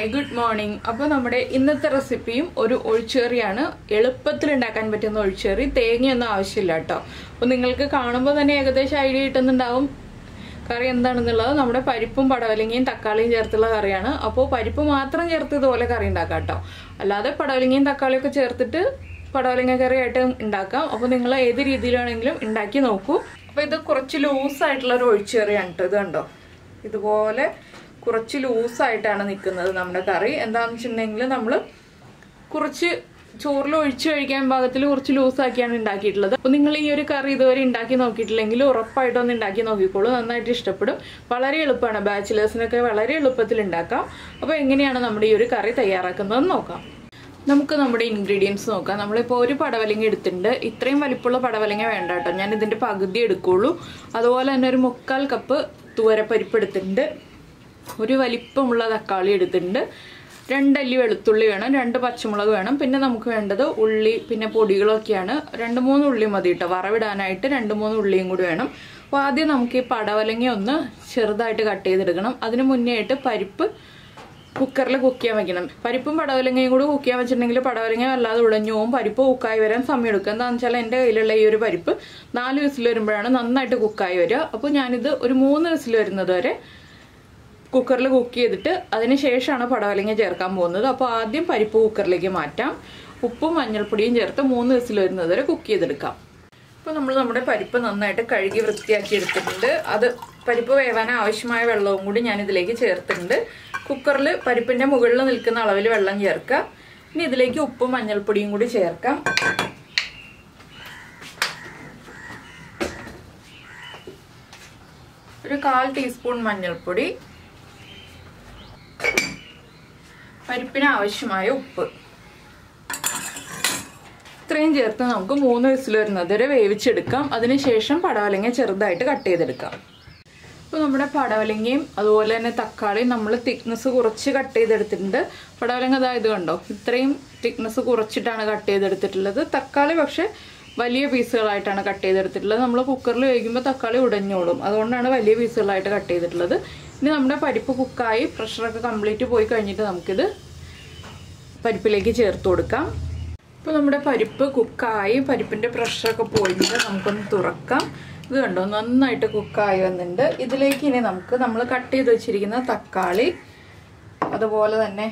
hi good morning അപ്പോൾ നമ്മുടെ ഇന്നത്തെ റെസിപ്പിയും ഒരു ഒഴിച്ചുകറിയാണ് എളുപ്പത്തിൽ ഉണ്ടാക്കാൻ പറ്റുന്ന ഒഴിച്ചുകറി തേങ്ങയൊന്നും ആവശ്യമില്ല കേട്ടോ അപ്പോൾ നിങ്ങൾക്ക് കാണുമ്പോൾ തന്നെ ഏകദേശം ഐഡിയ കിട്ടുന്നുണ്ടാവും കറി എന്താണെന്നുള്ളത് നമ്മുടെ പരിപ്പും പടവലങ്ങയും തക്കാളിയും ചേർത്തുള്ള കറിയാണ് അപ്പോൾ പരിപ്പ് മാത്രം ചേർത്ത് ഇതുപോലെ കറി ഉണ്ടാക്കാം കേട്ടോ അല്ലാതെ പടവലങ്ങയും തക്കാളിയൊക്കെ ചേർത്തിട്ട് പടവലങ്ങ കറി ആയിട്ട് ഉണ്ടാക്കാം അപ്പോൾ നിങ്ങൾ ഏത് രീതിയിലാണെങ്കിലും ഉണ്ടാക്കി നോക്കൂ അപ്പോൾ ഇത് കുറച്ച് ലൂസായിട്ടുള്ള ഒരു ഒഴിച്ചുകറിയാണ് കേട്ടോ ഇത് കണ്ടോ ഇതുപോലെ കുറച്ച് ലൂസായിട്ടാണ് നിൽക്കുന്നത് നമ്മുടെ കറി എന്താണെന്ന് വെച്ചിട്ടുണ്ടെങ്കിൽ നമ്മൾ കുറച്ച് ചോറിൽ ഒഴിച്ചു കഴിക്കാൻ പാകത്തിൽ കുറച്ച് ലൂസാക്കിയാണ് ഉണ്ടാക്കിയിട്ടുള്ളത് അപ്പോൾ നിങ്ങൾ ഈ ഒരു കറി ഇതുവരെ ഉണ്ടാക്കി നോക്കിയിട്ടില്ലെങ്കിൽ ഉറപ്പായിട്ടും ഒന്ന് ഉണ്ടാക്കി നോക്കിക്കോളൂ നന്നായിട്ട് ഇഷ്ടപ്പെടും വളരെ എളുപ്പമാണ് ബാച്ചിലേഴ്സിനൊക്കെ വളരെ എളുപ്പത്തിൽ ഉണ്ടാക്കാം അപ്പോൾ എങ്ങനെയാണ് നമ്മുടെ ഈ ഒരു കറി തയ്യാറാക്കുന്നതെന്ന് നോക്കാം നമുക്ക് നമ്മുടെ ഇൻഗ്രീഡിയൻസ് നോക്കാം നമ്മളിപ്പോൾ ഒരു പടവലങ്ങ എടുത്തിട്ടുണ്ട് ഇത്രയും വലിപ്പമുള്ള പടവലങ്ങ വേണ്ട കേട്ടോ ഞാൻ ഇതിൻ്റെ പകുതി എടുക്കുള്ളൂ അതുപോലെ തന്നെ ഒരു മുക്കാൽ കപ്പ് തുവരപ്പരിപ്പ് എടുത്തിട്ടുണ്ട് ഒരു വലിപ്പമുള്ള തക്കാളി എടുത്തിട്ടുണ്ട് രണ്ടല്ലി വെളുത്തുള്ളി വേണം രണ്ട് പച്ചമുളക് വേണം പിന്നെ നമുക്ക് വേണ്ടത് ഉള്ളി പിന്നെ പൊടികളൊക്കെയാണ് രണ്ട് മൂന്ന് ഉള്ളി മതി കേട്ടോ വറവിടാനായിട്ട് രണ്ട് മൂന്ന് ഉള്ളിയും കൂടി വേണം അപ്പോൾ ആദ്യം നമുക്ക് ഈ പടവലങ്ങ ഒന്ന് ചെറുതായിട്ട് കട്ട് ചെയ്തെടുക്കണം അതിന് മുന്നേ ആയിട്ട് പരിപ്പ് കുക്കറിൽ കുക്ക് ചെയ്യാൻ വെക്കണം പരിപ്പും പടവലങ്ങയും കൂടി കുക്ക് ചെയ്യാൻ വെച്ചിട്ടുണ്ടെങ്കിൽ പടവലങ്ങ അല്ലാതെ ഉടഞ്ഞു പോകും പരിപ്പ് കുക്കായി വരാൻ സമയം എടുക്കും എന്താണെന്ന് വെച്ചാൽ എൻ്റെ കയ്യിലുള്ള ഈ ഒരു പരിപ്പ് നാല് വിസിൽ വരുമ്പോഴാണ് നന്നായിട്ട് കുക്കായി വരിക അപ്പോൾ ഞാനിത് ഒരു മൂന്ന് വിസിൽ വരുന്നത് വരെ കുക്കറിൽ കുക്ക് ചെയ്തിട്ട് അതിന് ശേഷമാണ് പടവലങ്ങ ചേർക്കാൻ പോകുന്നത് അപ്പോൾ ആദ്യം പരിപ്പ് കുക്കറിലേക്ക് മാറ്റാം ഉപ്പും മഞ്ഞൾപ്പൊടിയും ചേർത്ത് മൂന്ന് വിസിൽ വരുന്നത് വരെ കുക്ക് ചെയ്തെടുക്കാം ഇപ്പോൾ നമ്മൾ നമ്മുടെ പരിപ്പ് നന്നായിട്ട് കഴുകി വൃത്തിയാക്കി എടുത്തിട്ടുണ്ട് അത് പരിപ്പ് വേവാൻ ആവശ്യമായ വെള്ളവും കൂടി ഞാൻ ഇതിലേക്ക് ചേർത്തിട്ടുണ്ട് കുക്കറിൽ പരിപ്പിന്റെ മുകളിൽ നിൽക്കുന്ന അളവിൽ വെള്ളം ചേർക്കുക ഇനി ഇതിലേക്ക് ഉപ്പും മഞ്ഞൾപ്പൊടിയും കൂടി ചേർക്കാം ഒരു കാൽ ടീസ്പൂൺ മഞ്ഞൾപ്പൊടി പരിപ്പിന് ആവശ്യമായ ഉപ്പ് ഇത്രയും ചേർത്ത് നമുക്ക് മൂന്ന് വിസിൽ വരുന്നത് വരെ വേവിച്ചെടുക്കാം അതിനുശേഷം പടവലങ്ങ ചെറുതായിട്ട് കട്ട് ചെയ്തെടുക്കാം ഇപ്പോൾ നമ്മുടെ പടവലങ്ങയും അതുപോലെ തന്നെ തക്കാളിയും നമ്മൾ തിക്നെസ് കുറച്ച് കട്ട് ചെയ്തെടുത്തിട്ടുണ്ട് പടവലങ്ങ അതായത് കണ്ടോ ഇത്രയും തിക്നെസ് കുറച്ചിട്ടാണ് കട്ട് ചെയ്തെടുത്തിട്ടുള്ളത് തക്കാളി പക്ഷേ വലിയ പീസുകളായിട്ടാണ് കട്ട് ചെയ്തെടുത്തിട്ടുള്ളത് നമ്മൾ കുക്കറിൽ വേവിക്കുമ്പോൾ തക്കാളി ഉടഞ്ഞോളും അതുകൊണ്ടാണ് വലിയ പീസുകളായിട്ട് കട്ട് ചെയ്തിട്ടുള്ളത് ഇനി നമ്മുടെ പരിപ്പ് കുക്കായി പ്രഷറൊക്കെ കംപ്ലീറ്റ് പോയി കഴിഞ്ഞിട്ട് നമുക്കിത് പരിപ്പിലേക്ക് ചേർത്ത് കൊടുക്കാം ഇപ്പോൾ നമ്മുടെ പരിപ്പ് കുക്കായി പരിപ്പിൻ്റെ പ്രഷറൊക്കെ പോയിട്ട് നമുക്കൊന്ന് തുറക്കാം ഇത് കണ്ടോ നന്നായിട്ട് കുക്കായി വന്നിട്ടുണ്ട് ഇതിലേക്ക് ഇനി നമുക്ക് നമ്മൾ കട്ട് ചെയ്ത് വെച്ചിരിക്കുന്ന തക്കാളി അതുപോലെ തന്നെ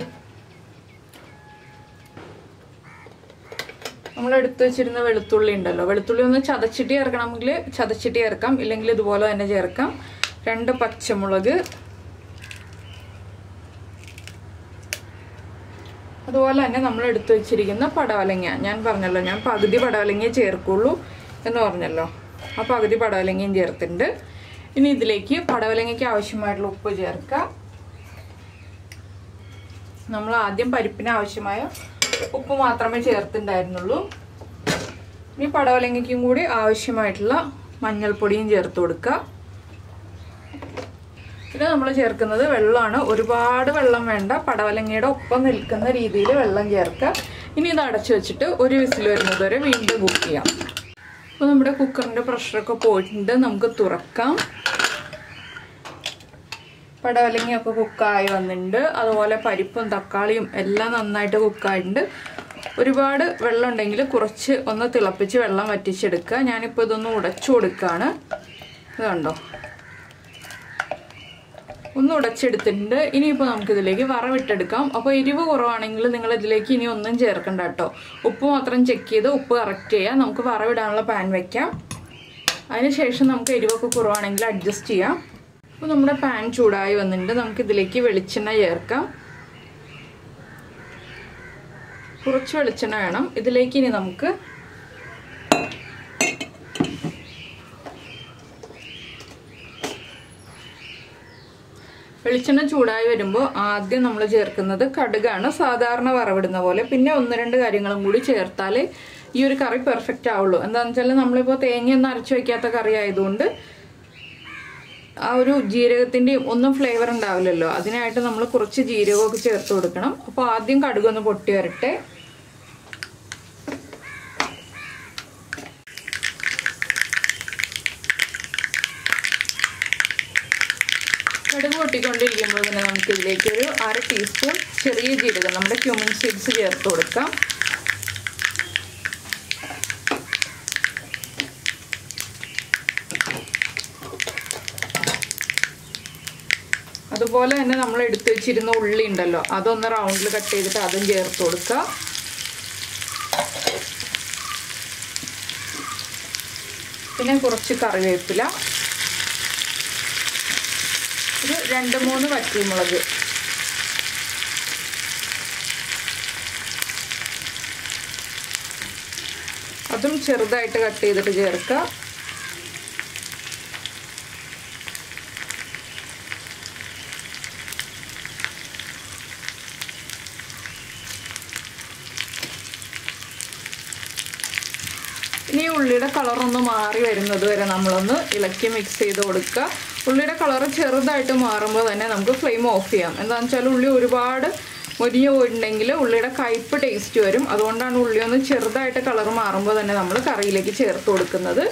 നമ്മൾ എടുത്തു വെച്ചിരുന്ന വെളുത്തുള്ളി ഉണ്ടല്ലോ വെളുത്തുള്ളി ഒന്ന് ചതച്ചിട്ട് ചേർക്കണമെങ്കിൽ ചതച്ചിട്ട് ചേർക്കാം ഇല്ലെങ്കിൽ ഇതുപോലെ തന്നെ ചേർക്കാം രണ്ട് പച്ചമുളക് അതുപോലെ തന്നെ നമ്മൾ എടുത്തു വെച്ചിരിക്കുന്ന പടവലങ്ങ ഞാൻ പറഞ്ഞല്ലോ ഞാൻ പകുതി പടവലങ്ങ ചേർക്കുള്ളൂ എന്ന് പറഞ്ഞല്ലോ ആ പകുതി പടവലങ്ങയും ചേർത്തിട്ടുണ്ട് ഇനി ഇതിലേക്ക് പടവലങ്ങയ്ക്ക് ആവശ്യമായിട്ടുള്ള ഉപ്പ് ചേർക്കാം നമ്മൾ ആദ്യം പരിപ്പിന് ആവശ്യമായ ഉപ്പ് മാത്രമേ ചേർത്തിണ്ടായിരുന്നുള്ളൂ ഇനി പടവലങ്ങയ്ക്കും കൂടി ആവശ്യമായിട്ടുള്ള മഞ്ഞൾപ്പൊടിയും ചേർത്ത് കൊടുക്കുക പിന്നെ നമ്മൾ ചേർക്കുന്നത് വെള്ളമാണ് ഒരുപാട് വെള്ളം വേണ്ട പടവലങ്ങയുടെ ഒപ്പം നിൽക്കുന്ന രീതിയിൽ വെള്ളം ചേർക്കുക ഇനി ഇത് അടച്ചു വെച്ചിട്ട് ഒരു വിസിൽ വരുന്നത് വരെ വീണ്ടും കുക്ക് ചെയ്യാം അപ്പോൾ നമ്മുടെ കുക്കറിൻ്റെ പ്രഷറൊക്കെ പോയിട്ടുണ്ട് നമുക്ക് തുറക്കാം പടവലങ്ങയൊക്കെ കുക്കായി വന്നിട്ടുണ്ട് അതുപോലെ പരിപ്പും തക്കാളിയും എല്ലാം നന്നായിട്ട് കുക്കായിട്ടുണ്ട് ഒരുപാട് വെള്ളം ഉണ്ടെങ്കിൽ കുറച്ച് ഒന്ന് തിളപ്പിച്ച് വെള്ളം വറ്റിച്ചെടുക്കുക ഞാനിപ്പോൾ ഇതൊന്ന് ഉടച്ചു കൊടുക്കുകയാണ് ഇത് കണ്ടോ ഒന്ന് ഉടച്ചെടുത്തിട്ടുണ്ട് ഇനിയിപ്പോൾ നമുക്കിതിലേക്ക് വറവിട്ടെടുക്കാം അപ്പോൾ എരിവ് കുറവാണെങ്കിൽ നിങ്ങൾ ഇതിലേക്ക് ഇനി ഒന്നും ചേർക്കണ്ട കേട്ടോ ഉപ്പ് മാത്രം ചെക്ക് ചെയ്ത് ഉപ്പ് കറക്റ്റ് ചെയ്യാം നമുക്ക് വറവിടാനുള്ള പാൻ വെക്കാം അതിനുശേഷം നമുക്ക് എരിവൊക്കെ കുറവാണെങ്കിൽ അഡ്ജസ്റ്റ് ചെയ്യാം അപ്പോൾ നമ്മുടെ പാൻ ചൂടായി വന്നിട്ടുണ്ട് നമുക്ക് ഇതിലേക്ക് വെളിച്ചെണ്ണ ചേർക്കാം കുറച്ച് വെളിച്ചെണ്ണ വേണം ഇതിലേക്ക് ഇനി നമുക്ക് വെളിച്ചെണ്ണ ചൂടായി വരുമ്പോൾ ആദ്യം നമ്മൾ ചേർക്കുന്നത് കടുകാണ് സാധാരണ വറവിടുന്ന പോലെ പിന്നെ ഒന്ന് രണ്ട് കാര്യങ്ങളും കൂടി ചേർത്താൽ ഈ ഒരു കറി പെർഫെക്റ്റ് ആവുള്ളൂ എന്താണെന്ന് വെച്ചാൽ നമ്മളിപ്പോൾ തേങ്ങയൊന്നും അരച്ചു വയ്ക്കാത്ത കറി ആയതുകൊണ്ട് ആ ഒരു ജീരകത്തിൻ്റെയും ഒന്നും ഫ്ലേവർ ഉണ്ടാവില്ലല്ലോ അതിനായിട്ട് നമ്മൾ കുറച്ച് ജീരകമൊക്കെ ചേർത്ത് കൊടുക്കണം അപ്പോൾ ആദ്യം കടുകൊന്ന് പൊട്ടി വരട്ടെ കടുക് പൊട്ടിക്കൊണ്ടിരിക്കുമ്പോൾ തന്നെ നമുക്ക് ഇതിലേക്ക് ഒരു അര ടീസ്പൂൺ ചെറിയ ജീരകം നമ്മുടെ ക്യൂമിൻ സീഡ്സ് ചേർത്ത് കൊടുക്കാം അതുപോലെ തന്നെ നമ്മൾ എടുത്തു വെച്ചിരുന്ന ഉള്ളി ഉണ്ടല്ലോ അതൊന്ന് റൗണ്ടിൽ കട്ട് ചെയ്തിട്ട് അതും ചേർത്ത് കൊടുക്കുക പിന്നെ കുറച്ച് കറിവേപ്പില ഒരു രണ്ട് മൂന്ന് വറ്റൽമുളക് അതും ചെറുതായിട്ട് കട്ട് ചെയ്തിട്ട് ചേർക്കുക ഇനി ഉള്ളിയുടെ കളറൊന്ന് മാറി വരുന്നത് വരെ നമ്മളൊന്ന് ഇളക്കി മിക്സ് ചെയ്ത് കൊടുക്കുക ഉള്ളിയുടെ കളർ ചെറുതായിട്ട് മാറുമ്പോൾ തന്നെ നമുക്ക് ഫ്ലെയിം ഓഫ് ചെയ്യാം എന്താണെന്ന് വെച്ചാൽ ഉള്ളി ഒരുപാട് മുരിഞ്ഞു പോയിട്ടുണ്ടെങ്കിൽ ഉള്ളിയുടെ കയ്പ്പ് ടേസ്റ്റ് വരും അതുകൊണ്ടാണ് ഉള്ളി ഒന്ന് ചെറുതായിട്ട് കളർ മാറുമ്പോൾ തന്നെ നമ്മൾ കറിയിലേക്ക് ചേർത്ത് കൊടുക്കുന്നത്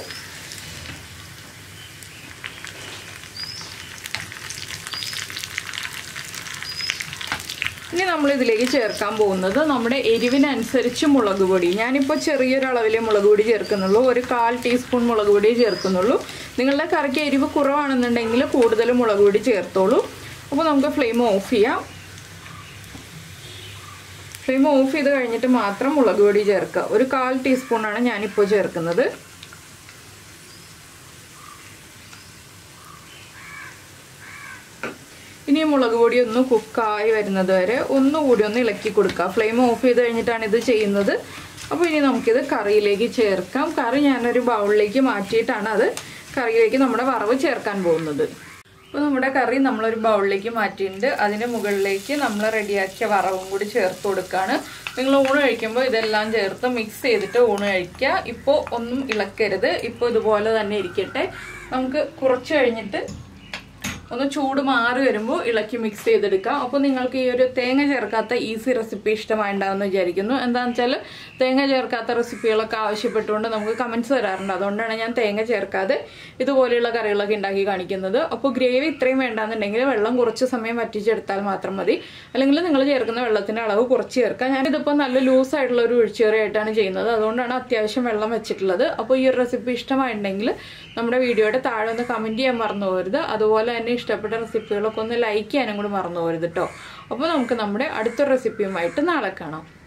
ഇനി നമ്മൾ ഇതിലേക്ക് ചേർക്കാൻ പോകുന്നത് നമ്മുടെ എരിവിനനുസരിച്ച് മുളക് പൊടി ഞാനിപ്പോൾ ചെറിയൊരളവിലെ മുളക് പൊടി ചേർക്കുന്നുള്ളൂ ഒരു കാൽ ടീസ്പൂൺ മുളക് പൊടി ചേർക്കുന്നുള്ളൂ നിങ്ങളുടെ കറിക്ക് എരിവ് കുറവാണെന്നുണ്ടെങ്കിൽ കൂടുതൽ മുളക് പൊടി ചേർത്തോളൂ അപ്പോൾ നമുക്ക് ഫ്ലെയിം ഓഫ് ചെയ്യാം ഫ്ലെയിം ഓഫ് ചെയ്ത് കഴിഞ്ഞിട്ട് മാത്രം മുളക് പൊടി ചേർക്കുക ഒരു കാൽ ടീസ്പൂണാണ് ഞാനിപ്പോൾ ചേർക്കുന്നത് ഇനി മുളക് പൊടി ഒന്ന് കുക്കായി വരുന്നത് വരെ ഒന്നുകൂടി ഒന്ന് ഇളക്കി കൊടുക്കുക ഫ്ലെയിം ഓഫ് ചെയ്ത് കഴിഞ്ഞിട്ടാണ് ഇത് ചെയ്യുന്നത് അപ്പോൾ ഇനി നമുക്കിത് കറിയിലേക്ക് ചേർക്കാം കറി ഞാനൊരു ബൗളിലേക്ക് മാറ്റിയിട്ടാണ് അത് കറിയിലേക്ക് നമ്മുടെ വറവ് ചേർക്കാൻ പോകുന്നത് അപ്പോൾ നമ്മുടെ കറി നമ്മളൊരു ബൗളിലേക്ക് മാറ്റിയിട്ടുണ്ട് അതിൻ്റെ മുകളിലേക്ക് നമ്മൾ റെഡിയാക്കിയ വറവും കൂടി ചേർത്ത് കൊടുക്കുകയാണ് നിങ്ങൾ ഊണ് കഴിക്കുമ്പോൾ ഇതെല്ലാം ചേർത്ത് മിക്സ് ചെയ്തിട്ട് ഊണ് കഴിക്കുക ഇപ്പോൾ ഒന്നും ഇളക്കരുത് ഇപ്പോൾ ഇതുപോലെ തന്നെ ഇരിക്കട്ടെ നമുക്ക് കുറച്ച് കഴിഞ്ഞിട്ട് ഒന്ന് ചൂട് മാറി വരുമ്പോൾ ഇളക്കി മിക്സ് ചെയ്തെടുക്കാം അപ്പോൾ നിങ്ങൾക്ക് ഈ ഒരു തേങ്ങ ചേർക്കാത്ത ഈസി റെസിപ്പി ഇഷ്ടമായിട്ടുണ്ടാവുമെന്ന് വിചാരിക്കുന്നു എന്താണെന്ന് വെച്ചാൽ തേങ്ങ ചേർക്കാത്ത റെസിപ്പികളൊക്കെ ആവശ്യപ്പെട്ടുകൊണ്ട് നമുക്ക് കമൻസ് വരാറുണ്ട് അതുകൊണ്ടാണ് ഞാൻ തേങ്ങ ചേർക്കാതെ ഇതുപോലെയുള്ള കറികളൊക്കെ ഉണ്ടാക്കി കാണിക്കുന്നത് അപ്പോൾ ഗ്രേവി ഇത്രയും വേണ്ടാന്നുണ്ടെങ്കിൽ വെള്ളം കുറച്ച് സമയം വറ്റിച്ചെടുത്താൽ മാത്രം മതി അല്ലെങ്കിൽ നിങ്ങൾ ചേർക്കുന്ന വെള്ളത്തിൻ്റെ അളവ് കുറച്ച് ചേർക്കാം ഞാനിതിപ്പോൾ നല്ല ലൂസ് ആയിട്ടുള്ള ഒരു ഒഴിച്ചുകറിയായിട്ടാണ് ചെയ്യുന്നത് അതുകൊണ്ടാണ് അത്യാവശ്യം വെള്ളം വെച്ചിട്ടുള്ളത് അപ്പോൾ ഈ ഒരു റെസിപ്പി ഇഷ്ടമായിട്ടുണ്ടെങ്കിൽ നമ്മുടെ വീഡിയോയുടെ താഴെ ഒന്ന് കമൻറ്റ് ചെയ്യാൻ മറന്നു പോകരുത് അതുപോലെ തന്നെ ഇഷ്ടപ്പെട്ട റെസിപ്പികളൊക്കെ ഒന്ന് ലൈക്ക് ചെയ്യാനും കൂടി മറന്നു പോകരുത് കേട്ടോ അപ്പോൾ നമുക്ക് നമ്മുടെ അടുത്ത റെസിപ്പിയുമായിട്ട് നാളെ കാണാം